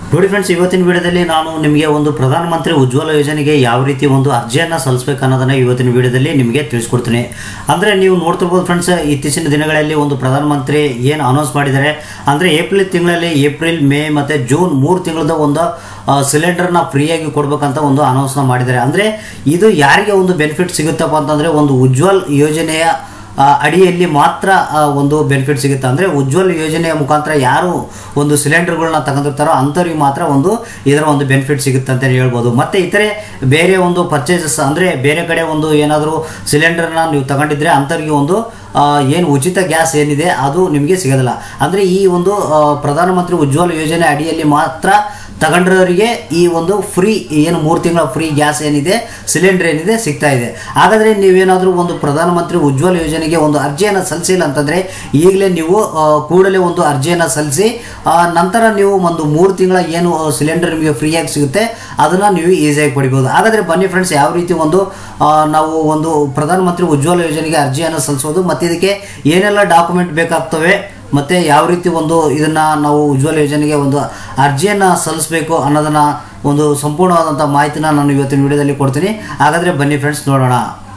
ನೋಡಿ ಫ್ರೆಂಡ್ಸ್ ಇವತ್ತಿನ ವಿಡಿಯೋದಲ್ಲಿ ನಾನು ನಿಮಗೆ ಒಂದು ಪ್ರಧಾನಮಂತ್ರಿ ಉಜ್ವಲ ಯೋಜನೆಗೆ ಯಾವ ರೀತಿ ಒಂದು ಅರ್ಜಿಯನ್ನು ಸಲ್ಲಿಸಬೇಕು ಅನ್ನೋದನ್ನು ಇವತ್ತಿನ ವಿಡಿಯೋದಲ್ಲಿ ನಿಮಗೆ ತಿಳಿಸ್ಕೊಡ್ತೀನಿ ಅಂದರೆ ನೀವು ನೋಡ್ತಿರ್ಬೋದು ಫ್ರೆಂಡ್ಸ್ ಇತ್ತೀಚಿನ ದಿನಗಳಲ್ಲಿ ಒಂದು ಪ್ರಧಾನಮಂತ್ರಿ ಏನು ಅನೌನ್ಸ್ ಮಾಡಿದ್ದಾರೆ ಅಂದರೆ ಏಪ್ರಿಲ್ ತಿಂಗಳಲ್ಲಿ ಏಪ್ರಿಲ್ ಮೇ ಮತ್ತು ಜೂನ್ ಮೂರು ತಿಂಗಳದ ಒಂದು ಸಿಲಿಂಡರ್ನ ಫ್ರೀಯಾಗಿ ಕೊಡ್ಬೇಕಂತ ಒಂದು ಅನೌನ್ಸ್ನ ಮಾಡಿದ್ದಾರೆ ಅಂದರೆ ಇದು ಯಾರಿಗೆ ಒಂದು ಬೆನಿಫಿಟ್ ಸಿಗುತ್ತಪ್ಪ ಅಂತಂದರೆ ಒಂದು ಉಜ್ವಲ್ ಯೋಜನೆಯ ಆ, ಅಡಿಯಲ್ಲಿ ಮಾತ್ರ ಆ, ಒಂದು ಬೆನಿಫಿಟ್ ಸಿಗುತ್ತೆ ಅಂದರೆ ಉಜ್ವಲ್ ಯೋಜನೆಯ ಮುಖಾಂತರ ಯಾರು ಒಂದು ಸಿಲಿಂಡರ್ಗಳನ್ನ ತಗೊಂಡಿರ್ತಾರೋ ಅಂಥವ್ರಿಗೆ ಮಾತ್ರ ಒಂದು ಇದರ ಒಂದು ಬೆನಿಫಿಟ್ ಸಿಗುತ್ತೆ ಅಂತಲೇ ಹೇಳ್ಬೋದು ಮತ್ತು ಇತರೆ ಬೇರೆ ಒಂದು ಪರ್ಚೇಸಸ್ ಅಂದರೆ ಬೇರೆ ಕಡೆ ಒಂದು ಏನಾದರೂ ಸಿಲಿಂಡರ್ನ ನೀವು ತಗೊಂಡಿದ್ರೆ ಅಂಥವ್ರಿಗೆ ಒಂದು ಆ, ಏನು ಉಚಿತ ಗ್ಯಾಸ್ ಏನಿದೆ ಅದು ನಿಮಗೆ ಸಿಗೋದಿಲ್ಲ ಅಂದರೆ ಈ ಒಂದು ಆ, ಪ್ರಧಾನಮಂತ್ರಿ ಉಜ್ವಲ ಯೋಜನೆ ಅಡಿಯಲ್ಲಿ ಮಾತ್ರ ತಗೊಂಡ್ರವರಿಗೆ ಈ ಒಂದು ಫ್ರೀ ಏನು ಮೂರು ತಿಂಗಳ ಫ್ರೀ ಗ್ಯಾಸ್ ಏನಿದೆ ಸಿಲಿಂಡರ್ ಏನಿದೆ ಸಿಗ್ತಾ ಇದೆ ಹಾಗಾದರೆ ನೀವೇನಾದರೂ ಒಂದು ಪ್ರಧಾನಮಂತ್ರಿ ಉಜ್ವಲ ಯೋಜನೆಗೆ ಒಂದು ಅರ್ಜಿಯನ್ನು ಸಲ್ಲಿಸಿಲ್ಲ ಅಂತಂದರೆ ಈಗಲೇ ನೀವು ಆ, ಕೂಡಲೇ ಒಂದು ಅರ್ಜಿಯನ್ನು ಸಲ್ಲಿಸಿ ಆ, ನಂತರ ನೀವು ಒಂದು ಮೂರು ತಿಂಗಳ ಏನು ಸಿಲಿಂಡರ್ ನಿಮಗೆ ಫ್ರೀಯಾಗಿ ಸಿಗುತ್ತೆ ಅದನ್ನು ನೀವು ಈಸಿಯಾಗಿ ಪಡಿಬೋದು ಹಾಗಾದರೆ ಬನ್ನಿ ಫ್ರೆಂಡ್ಸ್ ಯಾವ ರೀತಿ ಒಂದು ಆ, ನಾವು ಒಂದು ಪ್ರಧಾನಮಂತ್ರಿ ಉಜ್ವಲ ಯೋಜನೆಗೆ ಅರ್ಜಿಯನ್ನು ಸಲ್ಲಿಸೋದು ಮತ್ತು ಇದಕ್ಕೆ ಏನೆಲ್ಲ ಡಾಕ್ಯುಮೆಂಟ್ ಬೇಕಾಗ್ತವೆ ಮತ್ತು ಯಾವ ರೀತಿ ಒಂದು ಇದನ್ನು ನಾವು ಉಜ್ವಲ ಯೋಜನೆಗೆ ಒಂದು ಅರ್ಜಿಯನ್ನು ಸಲ್ಲಿಸಬೇಕು ಅನ್ನೋದನ್ನು ಒಂದು ಸಂಪೂರ್ಣವಾದಂಥ ಮಾಹಿತಿನ ನಾನು ಇವತ್ತಿನ ವಿಡಿಯೋದಲ್ಲಿ ಕೊಡ್ತೀನಿ ಹಾಗಾದರೆ ಬನ್ನಿ ಫ್ರೆಂಡ್ಸ್ ನೋಡೋಣ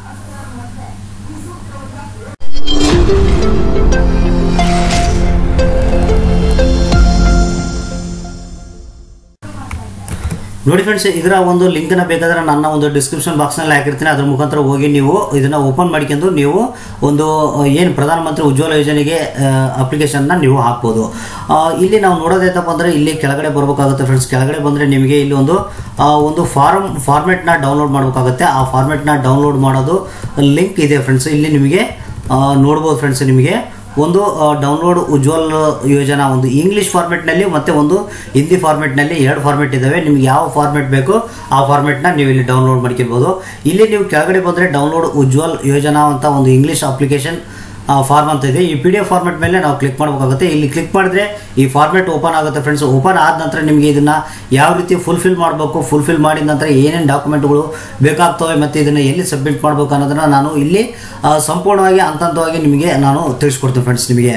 ನೋಡಿ ಫ್ರೆಂಡ್ಸ್ ಇದರ ಒಂದು ಲಿಂಕ್ನ ಬೇಕಾದರೆ ನನ್ನ ಒಂದು ಡಿಸ್ಕ್ರಿಪ್ಷನ್ ಬಾಕ್ಸ್ನಲ್ಲಿ ಹಾಕಿರ್ತೀನಿ ಅದ್ರ ಮುಖಾಂತರ ಹೋಗಿ ನೀವು ಇದನ್ನು ಓಪನ್ ಮಾಡ್ಕೊಂಡು ನೀವು ಒಂದು ಏನು ಪ್ರಧಾನಮಂತ್ರಿ ಉಜ್ವಲ ಯೋಜನೆಗೆ ಅಪ್ಲಿಕೇಶನ್ನ ನೀವು ಹಾಕ್ಬೋದು ಆ, ಇಲ್ಲಿ ನಾವು ನೋಡೋದೈತಪ್ಪ ಅಂದರೆ ಇಲ್ಲಿ ಕೆಳಗಡೆ ಬರಬೇಕಾಗುತ್ತೆ ಫ್ರೆಂಡ್ಸ್ ಕೆಳಗಡೆ ಬಂದರೆ ನಿಮಗೆ ಇಲ್ಲಿ ಒಂದು ಆ, ಒಂದು ಫಾರ್ಮ್ ಫಾರ್ಮೆಟ್ನ ಡೌನ್ಲೋಡ್ ಮಾಡಬೇಕಾಗುತ್ತೆ ಆ ಫಾರ್ಮೆಟ್ನ ಡೌನ್ಲೋಡ್ ಮಾಡೋದು ಲಿಂಕ್ ಇದೆ ಫ್ರೆಂಡ್ಸ್ ಇಲ್ಲಿ ನಿಮಗೆ ಆ, ನೋಡ್ಬೋದು ಫ್ರೆಂಡ್ಸ್ ನಿಮಗೆ ಒಂದು ಡೌನ್ಲೋಡ್ ಉಜ್ವಲ್ ಯೋಜನಾ ಒಂದು ಇಂಗ್ಲೀಷ್ ಫಾರ್ಮೆಟ್ನಲ್ಲಿ ಮತ್ತು ಒಂದು ಹಿಂದಿ ಫಾರ್ಮೆಟ್ನಲ್ಲಿ ಎರಡು ಫಾರ್ಮೆಟ್ ಇದ್ದಾವೆ ನಿಮ್ಗೆ ಯಾವ ಫಾರ್ಮೆಟ್ ಬೇಕು ಆ ಫಾರ್ಮೆಟ್ನ ನೀವು ಇಲ್ಲಿ ಡೌನ್ಲೋಡ್ ಮಾಡ್ಕೊಬೋದು ಇಲ್ಲಿ ನೀವು ಕೆಳಗಡೆ ಬಂದರೆ ಡೌನ್ಲೋಡ್ ಉಜ್ವಲ್ ಯೋಜನಾ ಅಂತ ಒಂದು ಇಂಗ್ಲೀಷ್ ಅಪ್ಲಿಕೇಶನ್ ಫಾರ್ಮ್ ಅಂತ ಇದೆ ಈ ಪಿ ಡಿ ಎಫ್ ಫಾರ್ಮೆಟ್ ಮೇಲೆ ನಾವು ಕ್ಲಿಕ್ ಮಾಡಬೇಕಾಗುತ್ತೆ ಇಲ್ಲಿ ಕ್ಲಿಕ್ ಮಾಡಿದ್ರೆ ಈ ಫಾರ್ಮೆಟ್ ಓಪನ್ ಆಗುತ್ತೆ ಫ್ರೆಂಡ್ಸ್ ಓಪನ್ ಆದ ನಂತರ ನಿಮಗೆ ಇದನ್ನು ಯಾವ ರೀತಿ ಫುಲ್ಫಿಲ್ ಮಾಡಬೇಕು ಫುಲ್ಫಿಲ್ ಮಾಡಿದ ನಂತರ ಏನೇನು ಡಾಕ್ಯುಮೆಂಟ್ಗಳು ಬೇಕಾಗ್ತವೆ ಮತ್ತು ಇದನ್ನು ಎಲ್ಲಿ ಸಬ್ಮಿಟ್ ಮಾಡಬೇಕು ಅನ್ನೋದನ್ನು ನಾನು ಇಲ್ಲಿ ಆ, ಸಂಪೂರ್ಣವಾಗಿ ಹಂತ ಹಂತವಾಗಿ ನಿಮಗೆ ನಾನು ತಿಳಿಸ್ಕೊಡ್ತೀನಿ ಫ್ರೆಂಡ್ಸ್ ನಿಮಗೆ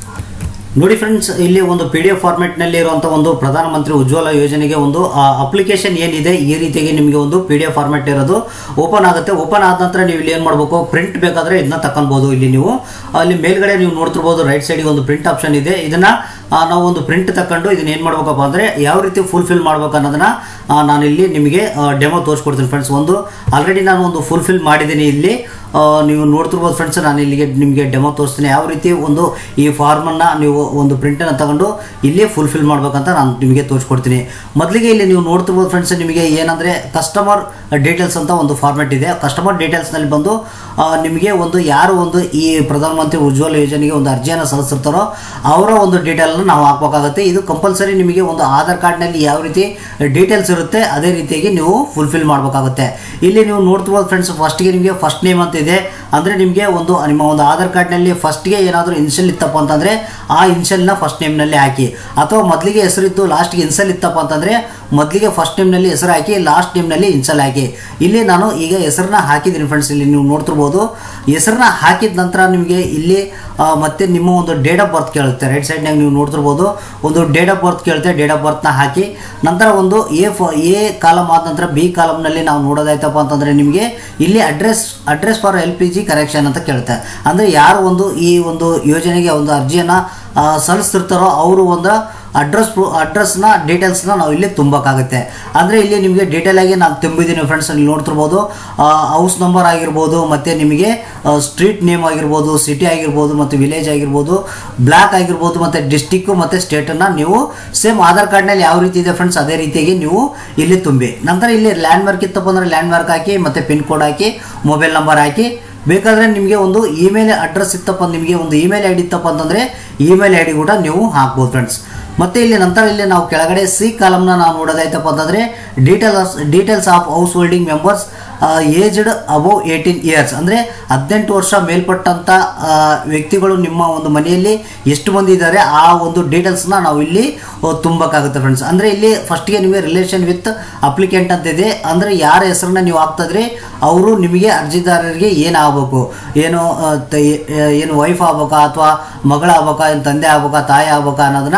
ನೋಡಿ ಫ್ರೆಂಡ್ಸ್ ಇಲ್ಲಿ ಒಂದು ಪಿ ಡಿ ಎಫ್ ಫಾರ್ಮೆಟ್ನಲ್ಲಿ ಇರುವಂಥ ಒಂದು ಪ್ರಧಾನಮಂತ್ರಿ ಉಜ್ವಲ ಯೋಜನೆಗೆ ಒಂದು ಅಪ್ಲಿಕೇಶನ್ ಏನಿದೆ ಈ ರೀತಿಯಾಗಿ ನಿಮಗೆ ಒಂದು ಪಿ ಡಿ ಎಫ್ ಫಾರ್ಮೆಟ್ ಇರೋದು ಓಪನ್ ಆಗುತ್ತೆ ಓಪನ್ ಆದ ನಂತರ ನೀವು ಇಲ್ಲಿ ಏನು ಮಾಡಬೇಕು ಪ್ರಿಂಟ್ ಬೇಕಾದರೆ ಇದನ್ನ ತಗೊಳ್ಬೋದು ಇಲ್ಲಿ ನೀವು ಅಲ್ಲಿ ಮೇಲ್ಗಡೆ ನೀವು ನೋಡ್ತಿರ್ಬೋದು ರೈಟ್ ಸೈಡಿಗೆ ಒಂದು ಪ್ರಿಂಟ್ ಆಪ್ಷನ್ ಇದೆ ಇದನ್ನು ನಾವು ಒಂದು ಪ್ರಿಂಟ್ ತಗೊಂಡು ಇದನ್ನ ಏನು ಮಾಡ್ಬೇಕಪ್ಪ ಅಂದರೆ ಯಾವ ರೀತಿ ಫುಲ್ಫಿಲ್ ಮಾಡ್ಬೇಕು ಅನ್ನೋದನ್ನ ಆ, ನಾನು ಇಲ್ಲಿ ನಿಮಗೆ ಡೆಮೋ ತೋರಿಸ್ಕೊಡ್ತೀನಿ ಫ್ರೆಂಡ್ಸ್ ಒಂದು ಆಲ್ರೆಡಿ ನಾನು ಒಂದು ಫುಲ್ಫಿಲ್ ಮಾಡಿದ್ದೀನಿ ಇಲ್ಲಿ ಆ, ನೀವು ನೋಡ್ತಿರ್ಬೋದು ಫ್ರೆಂಡ್ಸ್ ನಾನು ಇಲ್ಲಿಗೆ ನಿಮಗೆ ಡೆಮೋ ತೋರಿಸ್ತೀನಿ ಯಾವ ರೀತಿ ಒಂದು ಈ ಫಾರ್ಮನ್ನು ನೀವು ಒಂದು ಪ್ರಿಂಟನ್ನು ತಗೊಂಡು ಇಲ್ಲಿ ಫುಲ್ಫಿಲ್ ಮಾಡ್ಬೇಕಂತ ನಾನು ನಿಮಗೆ ತೋರಿಸ್ಕೊಡ್ತೀನಿ ಮೊದಲಿಗೆ ಇಲ್ಲಿ ನೀವು ನೋಡ್ತಿರ್ಬೋದು ಫ್ರೆಂಡ್ಸ್ ನಿಮಗೆ ಏನಂದರೆ ಕಸ್ಟಮರ್ ಡೀಟೇಲ್ಸ್ ಅಂತ ಒಂದು ಫಾರ್ಮೆಟ್ ಇದೆ ಕಸ್ಟಮರ್ ಡೀಟೇಲ್ಸ್ನಲ್ಲಿ ಬಂದು ಆ, ನಿಮಗೆ ಒಂದು ಯಾರು ಒಂದು ಈ ಪ್ರಧಾನಮಂತ್ರಿ ಉಜ್ವಲ ಯೋಜನೆಗೆ ಒಂದು ಅರ್ಜಿಯನ್ನು ಸಲ್ಲಿಸಿರ್ತಾರೋ ಅವರ ಒಂದು ಡೀಟೇಲನ್ನು ನಾವು ಹಾಕಬೇಕಾಗುತ್ತೆ ಇದು ಕಂಪಲ್ಸರಿ ನಿಮಗೆ ಒಂದು ಆಧಾರ್ ಕಾರ್ಡ್ನಲ್ಲಿ ಯಾವ ರೀತಿ ಡೀಟೇಲ್ಸ್ ಇರುತ್ತೆ ಅದೇ ರೀತಿಯಾಗಿ ನೀವು ಫುಲ್ಫಿಲ್ ಮಾಡಬೇಕಾಗುತ್ತೆ ಇಲ್ಲಿ ನೀವು ನೋಡ್ತಿರ್ಬೋದು ಫ್ರೆಂಡ್ಸ್ ಫಸ್ಟ್ಗೆ ನಿಮಗೆ ಫಸ್ಟ್ ನೇಮ್ ಅಂತ ಇದೆ ಅಂದರೆ ನಿಮಗೆ ಒಂದು ನಿಮ್ಮ ಒಂದು ಆಧಾರ್ ಕಾರ್ಡ್ನಲ್ಲಿ ಫಸ್ಟ್ಗೆ ಏನಾದರೂ ಇನ್ಷಿಯಲ್ ಇತ್ತಪ್ಪ ಅಂತಂದರೆ ಆ ಇನ್ಷಿಯಲ್ನ ಫಸ್ಟ್ ನೇಮ್ನಲ್ಲಿ ಹಾಕಿ ಅಥವಾ ಮೊದಲಿಗೆ ಹೆಸರಿತ್ತು ಲಾಸ್ಟ್ಗೆ ಇನ್ಸಲ್ ಇತ್ತಪ್ಪ ಅಂತಂದರೆ ಮೊದಲಿಗೆ ಫಸ್ಟ್ ನೇಮ್ನಲ್ಲಿ ಹೆಸರು ಹಾಕಿ ಲಾಸ್ಟ್ ನೇಮ್ನಲ್ಲಿ ಇನ್ಸಲ್ ಹಾಕಿ ಇಲ್ಲಿ ನಾನು ಈಗ ಹೆಸರನ್ನ ಹಾಕಿದ್ದೀನಿ ಫ್ರೆಂಡ್ಸ್ ಇಲ್ಲಿ ನೀವು ನೋಡ್ತಿರ್ಬೋದು ಹೆಸರನ್ನ ಹಾಕಿದ ನಂತರ ನಿಮಗೆ ಇಲ್ಲಿ ಆ, ಮತ್ತೆ ನಿಮ್ಮ ಒಂದು ಡೇಟ್ ಆಫ್ ಬರ್ತ್ ಕೇಳುತ್ತೆ ರೈಟ್ ಸೈಡ್ನಾಗ ನೀವು ನೋಡ್ತಿರ್ಬೋದು ಒಂದು ಡೇಟ್ ಆಫ್ ಬರ್ತ್ ಕೇಳುತ್ತೆ ಡೇಟ್ ಆಫ್ ಬರ್ತ್ನ ಹಾಕಿ ನಂತರ ಒಂದು ಎ ಫ ಎ ಕಾಲಮ್ ಆದ ನಂತರ ಬಿ ಕಾಲಮ್ನಲ್ಲಿ ನಾವು ನೋಡೋದಾಯ್ತಪ್ಪ ಅಂತಂದರೆ ನಿಮಗೆ ಇಲ್ಲಿ address address for L P G correction ಅಂತ ಕೇಳುತ್ತೆ ಅಂದರೆ ಯಾರು ಒಂದು ಈ ಒಂದು ಯೋಜನೆಗೆ ಒಂದು ಅರ್ಜಿಯನ್ನು ಸಲ್ಲಿಸ್ತಿರ್ತಾರೋ ಅವರು ಒಂದು ಅಡ್ರೆಸ್ ಪ್ರೂ ಅಡ್ರೆಸ್ನ ಡೀಟೇಲ್ಸ್ನ ನಾವು ಇಲ್ಲಿ ತುಂಬಬೇಕಾಗುತ್ತೆ ಅಂದರೆ ಇಲ್ಲಿ ನಿಮಗೆ ಡೀಟೇಲಾಗಿ ನಾನು ತುಂಬಿದ್ದೀನಿ ಫ್ರೆಂಡ್ಸ್ ಇಲ್ಲಿ ನೋಡ್ತಿರ್ಬೋದು ಹೌಸ್ ನಂಬರ್ ಆಗಿರ್ಬೋದು ಮತ್ತು ನಿಮಗೆ ಸ್ಟ್ರೀಟ್ ನೇಮ್ ಆಗಿರ್ಬೋದು ಸಿಟಿ ಆಗಿರ್ಬೋದು ಮತ್ತು ವಿಲೇಜ್ ಆಗಿರ್ಬೋದು ಬ್ಲಾಕ್ ಆಗಿರ್ಬೋದು ಮತ್ತು ಡಿಸ್ಟಿಕ್ಕು ಮತ್ತು ಸ್ಟೇಟನ್ನು ನೀವು ಸೇಮ್ ಆಧಾರ್ ಕಾರ್ಡ್ನಲ್ಲಿ ಯಾವ ರೀತಿ ಇದೆ ಫ್ರೆಂಡ್ಸ್ ಅದೇ ರೀತಿಯಾಗಿ ನೀವು ಇಲ್ಲಿ ತುಂಬಿ ನಂತರ ಇಲ್ಲಿ ಲ್ಯಾಂಡ್ ಮಾರ್ಕ್ ಇತ್ತಪ್ಪ ಅಂದರೆ ಲ್ಯಾಂಡ್ ಮಾರ್ಕ್ ಹಾಕಿ ಮತ್ತು ಪಿನ್ ಕೋಡ್ ಹಾಕಿ ಮೊಬೈಲ್ ನಂಬರ್ ಹಾಕಿ ಬೇಕಾದರೆ ನಿಮಗೆ ಒಂದು ಇಮೇಲ್ ಅಡ್ರೆಸ್ ಇತ್ತಪ್ಪ ನಿಮಗೆ ಒಂದು ಇಮೇಲ್ ಐ ಡಿ ಇತ್ತಪ್ಪ ಅಂತಂದರೆ ಇಮೇಲ್ ಐ ಡಿ ಕೂಡ ನೀವು ಹಾಕ್ಬೋದು ಫ್ರೆಂಡ್ಸ್ ಮತ್ತು ಇಲ್ಲಿ ನಂತರ ಇಲ್ಲಿ ನಾವು ಕೆಳಗಡೆ ಸಿ ಕಾಲಮ್ನ ನಾವು ನೋಡೋದಾಯ್ತಪ್ಪ ಅಂತಂದರೆ details details of house holding members aged above eighteen years ಅಂದರೆ ಹದಿನೆಂಟು ವರ್ಷ ಮೇಲ್ಪಟ್ಟಂಥ ಆ, ವ್ಯಕ್ತಿಗಳು ನಿಮ್ಮ ಒಂದು ಮನೆಯಲ್ಲಿ ಎಷ್ಟು ಮಂದಿ ಇದ್ದಾರೆ ಆ ಒಂದು ಡೀಟೇಲ್ಸ್ನ ನಾವು ಇಲ್ಲಿ ಆ, ತುಂಬಕ್ಕಾಗುತ್ತೆ ಫ್ರೆಂಡ್ಸ್ ಅಂದರೆ ಇಲ್ಲಿ ಫಸ್ಟ್ಗೆ ನಿಮಗೆ ರಿಲೇಷನ್ ವಿತ್ ಅಪ್ಲಿಕೆಂಟ್ ಅಂತ ಇದೆ ಅಂದರೆ ಯಾರ ಹೆಸರನ್ನ ನೀವು ಹಾಕ್ತಾಯಿದ್ರೆ ಅವರು ನಿಮಗೆ ಅರ್ಜಿದಾರರಿಗೆ ಏನು ಆಗಬೇಕು ಏನು ಆ, ತ- ಏನು ವೈಫ್ ಆಗ್ಬೇಕಾ ಅಥವಾ ಮಗಳ ಆಗ್ಬೇಕಾ ಏನು ತಂದೆ ಆಗ್ಬೇಕಾ ತಾಯಿ ಆಗ್ಬೇಕಾ ಅನ್ನೋದನ್ನ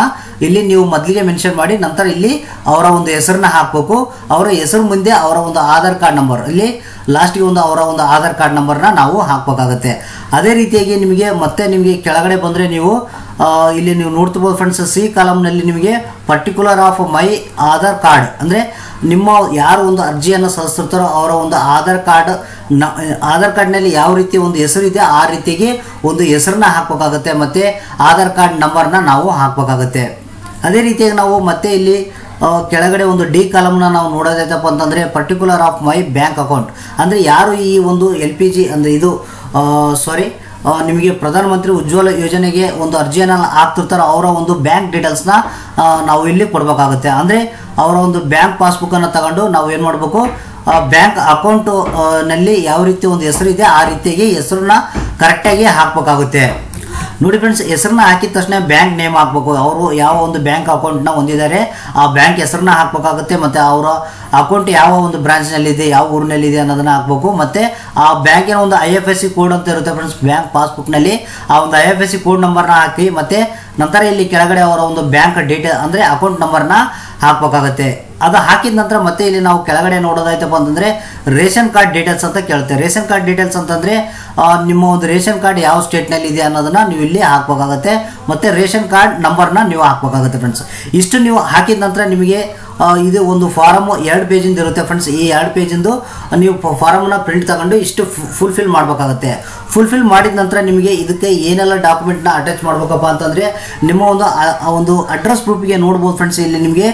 ಇಲ್ಲಿ ನೀವು ಮೊದಲಿಗೆ ಮೆನ್ಷನ್ ಮಾಡಿ ನಂತರ ಇಲ್ಲಿ ಅವರ ಒಂದು ಹೆಸರನ್ನ ಹಾಕಬೇಕು ಅವರ ಹೆಸರು ಮುಂದೆ ಅವರ ಒಂದು ಆಧಾರ್ ಕಾರ್ಡ್ ನಂಬರ್ ಇಲ್ಲಿ ಲಾಸ್ಟ್ಗೆ ಒಂದು ಅವರ ಒಂದು ಆಧಾರ್ ಕಾರ್ಡ್ ನಂಬರ್ನ ನಾವು ಹಾಕಬೇಕಾಗತ್ತೆ ಅದೇ ರೀತಿಯಾಗಿ ನಿಮಗೆ ಮತ್ತೆ ನಿಮಗೆ ಕೆಳಗಡೆ ಬಂದರೆ ನೀವು ಆ, ಇಲ್ಲಿ ನೀವು ನೋಡ್ತಿರ್ಬೋದು ಫ್ರೆಂಡ್ಸ್ ಸಿ ಕಾಲಮ್ನಲ್ಲಿ ನಿಮಗೆ particular of my Aadhaar card ಅಂದರೆ ನಿಮ್ಮ ಯಾರು ಒಂದು ಅರ್ಜಿಯನ್ನು ಸಲ್ಲಿಸ್ತಿರ್ತಾರೋ ಅವರ ಒಂದು ಆಧಾರ್ ಕಾರ್ಡ್ ನ ಆಧಾರ್ ಕಾರ್ಡ್ನಲ್ಲಿ ಯಾವ ರೀತಿ ಒಂದು ಹೆಸರು ಇದೆ ಆ ರೀತಿಗೆ ಒಂದು ಹೆಸರನ್ನ ಹಾಕಬೇಕಾಗತ್ತೆ ಮತ್ತು ಆಧಾರ್ ಕಾರ್ಡ್ ನಂಬರ್ನ ನಾವು ಹಾಕಬೇಕಾಗತ್ತೆ ಅದೇ ರೀತಿಯಾಗಿ ನಾವು ಮತ್ತೆ ಇಲ್ಲಿ ಆ, ಕೆಳಗಡೆ ಒಂದು ಡಿ ಕಾಲಮ್ನ ನಾವು ನೋಡೋದೈತಪ್ಪ ಅಂತಂದರೆ particular of my bank account ಅಂದರೆ ಯಾರು ಈ ಒಂದು ಎಲ್ ಪಿ ಜಿ ಅಂದರೆ ಇದು ಸಾರಿ ನಿಮಗೆ ಪ್ರಧಾನಮಂತ್ರಿ ಉಜ್ವಲ ಯೋಜನೆಗೆ ಒಂದು ಅರ್ಜಿಯನ್ನು ಹಾಕ್ತಿರ್ತಾರೋ ಅವರ ಒಂದು ಬ್ಯಾಂಕ್ ಡೀಟೇಲ್ಸ್ನ ನಾವು ಇಲ್ಲಿ ಕೊಡಬೇಕಾಗುತ್ತೆ ಅಂದರೆ ಅವರ ಒಂದು ಬ್ಯಾಂಕ್ ಪಾಸ್ಬುಕ್ಕನ್ನು ತಗೊಂಡು ನಾವು ಏನು ಮಾಡಬೇಕು ಬ್ಯಾಂಕ್ ಅಕೌಂಟು ನಲ್ಲಿ ಯಾವ ರೀತಿ ಒಂದು ಹೆಸರು ಇದೆ ಆ ರೀತಿಯಾಗಿ ಹೆಸರನ್ನ ಕರೆಕ್ಟಾಗಿ ಹಾಕಬೇಕಾಗುತ್ತೆ ನೋಡಿ ಫ್ರೆಂಡ್ಸ್ ಹೆಸರನ್ನ ಹಾಕಿದ ತಕ್ಷಣ ಬ್ಯಾಂಕ್ ನೇಮ್ ಹಾಕಬೇಕು ಅವರು ಯಾವ ಒಂದು ಬ್ಯಾಂಕ್ ಅಕೌಂಟ್ನ ಹೊಂದಿದ್ದಾರೆ ಆ ಬ್ಯಾಂಕ್ ಹೆಸರನ್ನ ಹಾಕಬೇಕಾಗುತ್ತೆ ಮತ್ತು ಅವರ ಅಕೌಂಟ್ ಯಾವ ಒಂದು ಬ್ರಾಂಚ್ನಲ್ಲಿದೆ ಯಾವ ಊರಿನಲ್ಲಿದೆ ಅನ್ನೋದನ್ನ ಹಾಕಬೇಕು ಮತ್ತು ಆ ಬ್ಯಾಂಕಿನ ಒಂದು I F S C code ಅಂತ ಇರುತ್ತೆ ಫ್ರೆಂಡ್ಸ್ ಬ್ಯಾಂಕ್ ಪಾಸ್ಬುಕ್ನಲ್ಲಿ ಆ ಒಂದು I F S C code ನಂಬರ್ನ ಹಾಕಿ ಮತ್ತು ನಂತರ ಇಲ್ಲಿ ಕೆಳಗಡೆ ಅವರ ಒಂದು ಬ್ಯಾಂಕ್ ಡೀಟೇಲ್ ಅಂದರೆ ಅಕೌಂಟ್ ನಂಬರ್ನ ಹಾಕಬೇಕಾಗತ್ತೆ ಅದು ಹಾಕಿದ ನಂತರ ಮತ್ತೆ ಇಲ್ಲಿ ನಾವು ಕೆಳಗಡೆ ನೋಡೋದಾಯ್ತಪ್ಪ ಅಂತಂದರೆ ರೇಷನ್ ಕಾರ್ಡ್ ಡೀಟೇಲ್ಸ್ ಅಂತ ಕೇಳುತ್ತೆ ರೇಷನ್ ಕಾರ್ಡ್ ಡೀಟೇಲ್ಸ್ ಅಂತಂದರೆ ಆ, ನಿಮ್ಮ ಒಂದು ರೇಷನ್ ಕಾರ್ಡ್ ಯಾವ ಸ್ಟೇಟ್ನಲ್ಲಿ ಇದೆ ಅನ್ನೋದನ್ನ ನೀವು ಇಲ್ಲಿ ಹಾಕಬೇಕಾಗತ್ತೆ ಮತ್ತು ರೇಷನ್ ಕಾರ್ಡ್ ನಂಬರ್ನ ನೀವು ಹಾಕಬೇಕಾಗುತ್ತೆ ಫ್ರೆಂಡ್ಸ್ ಇಷ್ಟು ನೀವು ಹಾಕಿದ ನಂತರ ನಿಮಗೆ ಆ, ಇದು ಒಂದು ಫಾರಮ್ ಎರಡು ಪೇಜಿಂದ ಇರುತ್ತೆ ಫ್ರೆಂಡ್ಸ್ ಈ ಎರಡು ಪೇಜಿಂದು ನೀವು ಫಾರಮ್ನ ಪ್ರಿಂಟ್ ತಗೊಂಡು ಇಷ್ಟು ಫುಲ್ಫಿಲ್ ಮಾಡಬೇಕಾಗತ್ತೆ ಫುಲ್ಫಿಲ್ ಮಾಡಿದ ನಂತರ ನಿಮಗೆ ಇದಕ್ಕೆ ಏನೆಲ್ಲ ಡಾಕ್ಯುಮೆಂಟ್ನ ಅಟ್ಯಾಚ್ ಮಾಡ್ಬೇಕಪ್ಪ ಅಂತಂದರೆ ನಿಮ್ಮ ಒಂದು ಆ- ಆ ಒಂದು ಅಡ್ರೆಸ್ ಪ್ರೂಫಿಗೆ ನೋಡ್ಬೋದು ಫ್ರೆಂಡ್ಸ್ ಇಲ್ಲಿ ನಿಮಗೆ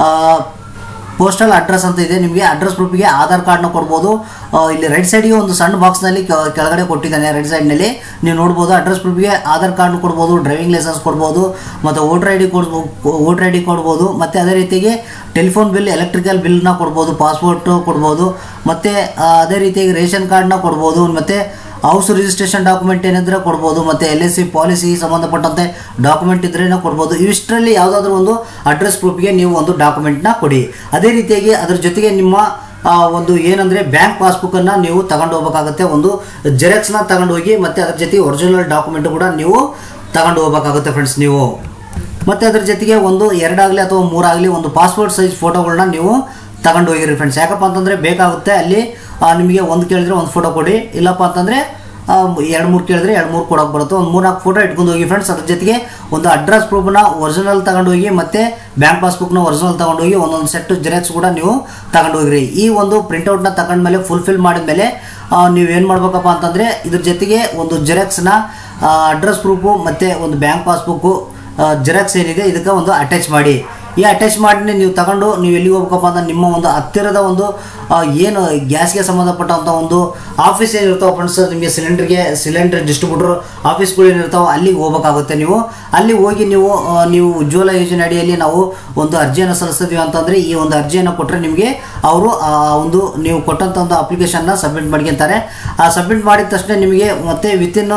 ಪೋಸ್ಟಲ್ ಅಡ್ರೆಸ್ ಅಂತ ಇದೆ ನಿಮಗೆ ಅಡ್ರೆಸ್ ಪ್ರೂಫಿಗೆ ಆಧಾರ್ ಕಾರ್ಡ್ನ ಕೊಡ್ಬೋದು ಆ, ಇಲ್ಲಿ ರೈಟ್ ಸೈಡ್ಗೆ ಒಂದು ಸಣ್ಣ ಬಾಕ್ಸ್ನಲ್ಲಿ ಕೆಳಗಡೆ ಕೊಟ್ಟಿದ್ದಾನೆ ರೈಟ್ ಸೈಡ್ನಲ್ಲಿ ನೀವು ನೋಡ್ಬೋದು ಅಡ್ರೆಸ್ ಪ್ರೂಫಿಗೆ ಆಧಾರ್ ಕಾರ್ಡ್ ಕೊಡ್ಬೋದು ಡ್ರೈವಿಂಗ್ ಲೈಸೆನ್ಸ್ ಕೊಡ್ಬೋದು ಮತ್ತು ವೋಟರ್ ಐ ಡಿ ಕೊಡ್ಬೋದು ವೋಟರ್ ಐ ಡಿ ಕೊಡ್ಬೋದು ಮತ್ತು ಅದೇ ರೀತಿಗೆ ಟೆಲಿಫೋನ್ ಬಿಲ್ ಎಲೆಕ್ಟ್ರಿಕಲ್ ಬಿಲ್ನ ಕೊಡ್ಬೋದು ಪಾಸ್ಪೋರ್ಟ್ ಕೊಡ್ಬೋದು ಮತ್ತು ಅದೇ ರೀತಿಯಾಗಿ ರೇಷನ್ ಕಾರ್ಡ್ನ ಕೊಡ್ಬೋದು ಮತ್ತು ಹೌಸ್ ರಿಜಿಸ್ಟ್ರೇಷನ್ ಡಾಕ್ಯುಮೆಂಟ್ ಏನಿದ್ರೆ ಕೊಡ್ಬೋದು ಮತ್ತು ಎಲ್ ಎಸ್ ಸಿ ಪಾಲಿಸಿ ಸಂಬಂಧಪಟ್ಟಂತೆ ಡಾಕ್ಯುಮೆಂಟ್ ಇದ್ರೇನೋ ಕೊಡ್ಬೋದು ಇವಿಷ್ಟರಲ್ಲಿ ಯಾವುದಾದ್ರೂ ಒಂದು ಅಡ್ರೆಸ್ ಪ್ರೂಫ್ಗೆ ನೀವು ಒಂದು ಡಾಕ್ಯುಮೆಂಟ್ನ ಕೊಡಿ ಅದೇ ರೀತಿಯಾಗಿ ಅದ್ರ ಜೊತೆಗೆ ನಿಮ್ಮ ಆ, ಒಂದು ಏನಂದರೆ ಬ್ಯಾಂಕ್ ಪಾಸ್ಬುಕ್ಕನ್ನು ನೀವು ತಗೊಂಡು ಹೋಗ್ಬೇಕಾಗುತ್ತೆ ಒಂದು ಜೆರಾಕ್ಸ್ನ ತಗೊಂಡು ಹೋಗಿ ಮತ್ತು ಅದ್ರ ಜೊತೆಗೆ ಒರಿಜಿನಲ್ ಡಾಕ್ಯುಮೆಂಟ್ ಕೂಡ ನೀವು ತಗೊಂಡು ಹೋಗ್ಬೇಕಾಗುತ್ತೆ ಫ್ರೆಂಡ್ಸ್ ನೀವು ಮತ್ತು ಅದ್ರ ಜೊತೆಗೆ ಒಂದು ಎರಡಾಗಲಿ ಅಥವಾ ಮೂರಾಗಲಿ ಒಂದು ಪಾಸ್ಪೋರ್ಟ್ ಸೈಜ್ ಫೋಟೋಗಳನ್ನ ನೀವು ತಗೊಂಡು ಹೋಗಿರಿ ಫ್ರೆಂಡ್ಸ್ ಯಾಕಪ್ಪ ಅಂತಂದರೆ ಬೇಕಾಗುತ್ತೆ ಅಲ್ಲಿ ಆ, ನಿಮಗೆ ಒಂದು ಕೇಳಿದ್ರೆ ಒಂದು ಫೋಟೋ ಕೊಡಿ ಇಲ್ಲಪ್ಪ ಅಂತಂದರೆ ಎರಡು ಮೂರು ಕೇಳಿದ್ರೆ ಎರಡು ಮೂರು ಕೊಡೋಕೆ ಬರುತ್ತೆ ಒಂದು ಮೂರು ನಾಲ್ಕು ಫೋಟೋ ಇಟ್ಕೊಂಡು ಹೋಗಿ ಫ್ರೆಂಡ್ಸ್ ಅದ್ರ ಜೊತೆಗೆ ಒಂದು ಅಡ್ರೆಸ್ ಪ್ರೂಫ್ನ ಒರಿಜಿನಲ್ ತಗೊಂಡು ಹೋಗಿ ಮತ್ತು ಬ್ಯಾಂಕ್ ಪಾಸ್ಬುಕ್ನ ಒರಿಜಿನಲ್ ತಗೊಂಡು ಹೋಗಿ ಒಂದೊಂದು ಸೆಟ್ ಜೆರಾಕ್ಸ್ ಕೂಡ ನೀವು ತಗೊಂಡು ಹೋಗಿರಿ ಈ ಒಂದು ಪ್ರಿಂಟೌಟ್ನ ತಗೊಂಡ್ಮೇಲೆ ಫುಲ್ಫಿಲ್ ಮಾಡಿದ್ಮೇಲೆ ನೀವೇನು ಮಾಡ್ಬೇಕಪ್ಪ ಅಂತಂದರೆ ಇದ್ರ ಜೊತೆಗೆ ಒಂದು ಜೆರಾಕ್ಸ್ನ ಅಡ್ರೆಸ್ ಪ್ರೂಫು ಮತ್ತು ಒಂದು ಬ್ಯಾಂಕ್ ಪಾಸ್ಬುಕ್ಕು ಜೆರಾಕ್ಸ್ ಏನಿದೆ ಇದಕ್ಕೆ ಒಂದು ಅಟ್ಯಾಚ್ ಮಾಡಿ ಈ ಅಟ್ಯಾಚ್ ಮಾಡಿ ನೀವು ತಗೊಂಡು ನೀವು ಎಲ್ಲಿಗೆ ಹೋಗ್ಬೇಕಪ್ಪ ಅಂದ್ರೆ ನಿಮ್ಮ ಒಂದು ಹತ್ತಿರದ ಒಂದು ಆ, ಏನು ಗ್ಯಾಸ್ಗೆ ಸಂಬಂಧಪಟ್ಟಂಥ ಒಂದು ಆಫೀಸ್ ಏನಿರ್ತಾವೆ ಫ್ರೆಂಡ್ಸ್ ನಿಮಗೆ ಸಿಲಿಂಡರ್ಗೆ ಸಿಲಿಂಡರ್ ಡಿಸ್ಟ್ರಿಬ್ಯೂಟರ್ ಆಫೀಸ್ಗಳು ಏನಿರ್ತಾವೆ ಅಲ್ಲಿಗೆ ಹೋಗ್ಬೇಕಾಗುತ್ತೆ ನೀವು ಅಲ್ಲಿ ಹೋಗಿ ನೀವು ಆ, ನೀವು ಉಜ್ವಲ ಯೋಜನೆ ಅಡಿಯಲ್ಲಿ ನಾವು ಒಂದು ಅರ್ಜಿಯನ್ನು ಸಲ್ಲಿಸ್ತೀವಿ ಅಂತಂದರೆ ಈ ಒಂದು ಅರ್ಜಿಯನ್ನು ಕೊಟ್ಟರೆ ನಿಮಗೆ ಅವರು ಆ ಒಂದು ನೀವು ಕೊಟ್ಟಂಥ ಒಂದು ಅಪ್ಲಿಕೇಶನ್ನ ಸಬ್ಮಿಟ್ ಮಾಡ್ಕೊತಾರೆ ಆ ಸಬ್ಮಿಟ್ ಮಾಡಿದ ತಕ್ಷಣ ನಿಮಗೆ ಮತ್ತೆ ವಿತಿನ್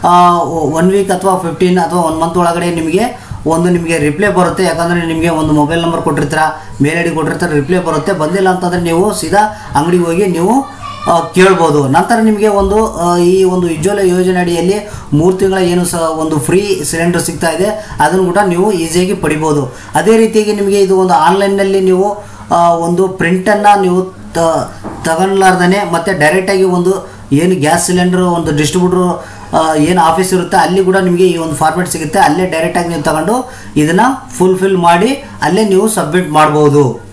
ಒನ್ ವೀಕ್ ಅಥವಾ ಫಿಫ್ಟೀನ್ ಅಥವಾ ಒನ್ ಮಂತ್ ಒಳಗಡೆ ನಿಮಗೆ ಒಂದು ನಿಮಗೆ ರಿಪ್ಲೈ ಬರುತ್ತೆ ಯಾಕಂದರೆ ನಿಮಗೆ ಒಂದು ಮೊಬೈಲ್ ನಂಬರ್ ಕೊಟ್ಟಿರ್ತೀರ ಮೇಲ್ ಐ ಡಿ ಕೊಟ್ಟಿರ್ತಾರೆ ರಿಪ್ಲೈ ಬರುತ್ತೆ ಬಂದಿಲ್ಲ ಅಂತಂದರೆ ನೀವು ಸೀದಾ ಅಂಗಡಿಗೆ ಹೋಗಿ ನೀವು ಆ, ಕೇಳ್ಬೋದು ನಂತರ ನಿಮಗೆ ಒಂದು ಆ, ಈ ಒಂದು ಉಜ್ವಲ ಯೋಜನೆ ಅಡಿಯಲ್ಲಿ ಮೂರು ತಿಂಗಳ ಏನು ಸಹ ಒಂದು ಫ್ರೀ ಸಿಲಿಂಡರ್ ಸಿಗ್ತಾ ಇದೆ ಅದನ್ನು ಕೂಡ ನೀವು ಈಸಿಯಾಗಿ ಪಡಿಬೋದು ಅದೇ ರೀತಿಯಾಗಿ ನಿಮಗೆ ಇದು ಒಂದು ಆನ್ಲೈನ್ನಲ್ಲಿ ನೀವು ಆ, ಒಂದು ಪ್ರಿಂಟನ್ನು ನೀವು ತ ತಗೊಳ್ಲಾರ್ದೇ ಮತ್ತು ಡೈರೆಕ್ಟಾಗಿ ಒಂದು ಏನು ಗ್ಯಾಸ್ ಸಿಲಿಂಡರ್ ಒಂದು ಡಿಸ್ಟ್ರಿಬ್ಯೂಟ್ರು ಏನು ಆಫೀಸ್ ಇರುತ್ತೆ ಅಲ್ಲಿ ಕೂಡ ನಿಮಗೆ ಈ ಒಂದು ಫಾರ್ಮೆಟ್ ಸಿಗುತ್ತೆ ಅಲ್ಲೇ ಡೈರೆಕ್ಟಾಗಿ ನೀವು ತಗೊಂಡು ಇದನ್ನು ಫುಲ್ಫಿಲ್ ಮಾಡಿ ಅಲ್ಲೇ ನೀವು ಸಬ್ಮಿಟ್ ಮಾಡ್ಬೋದು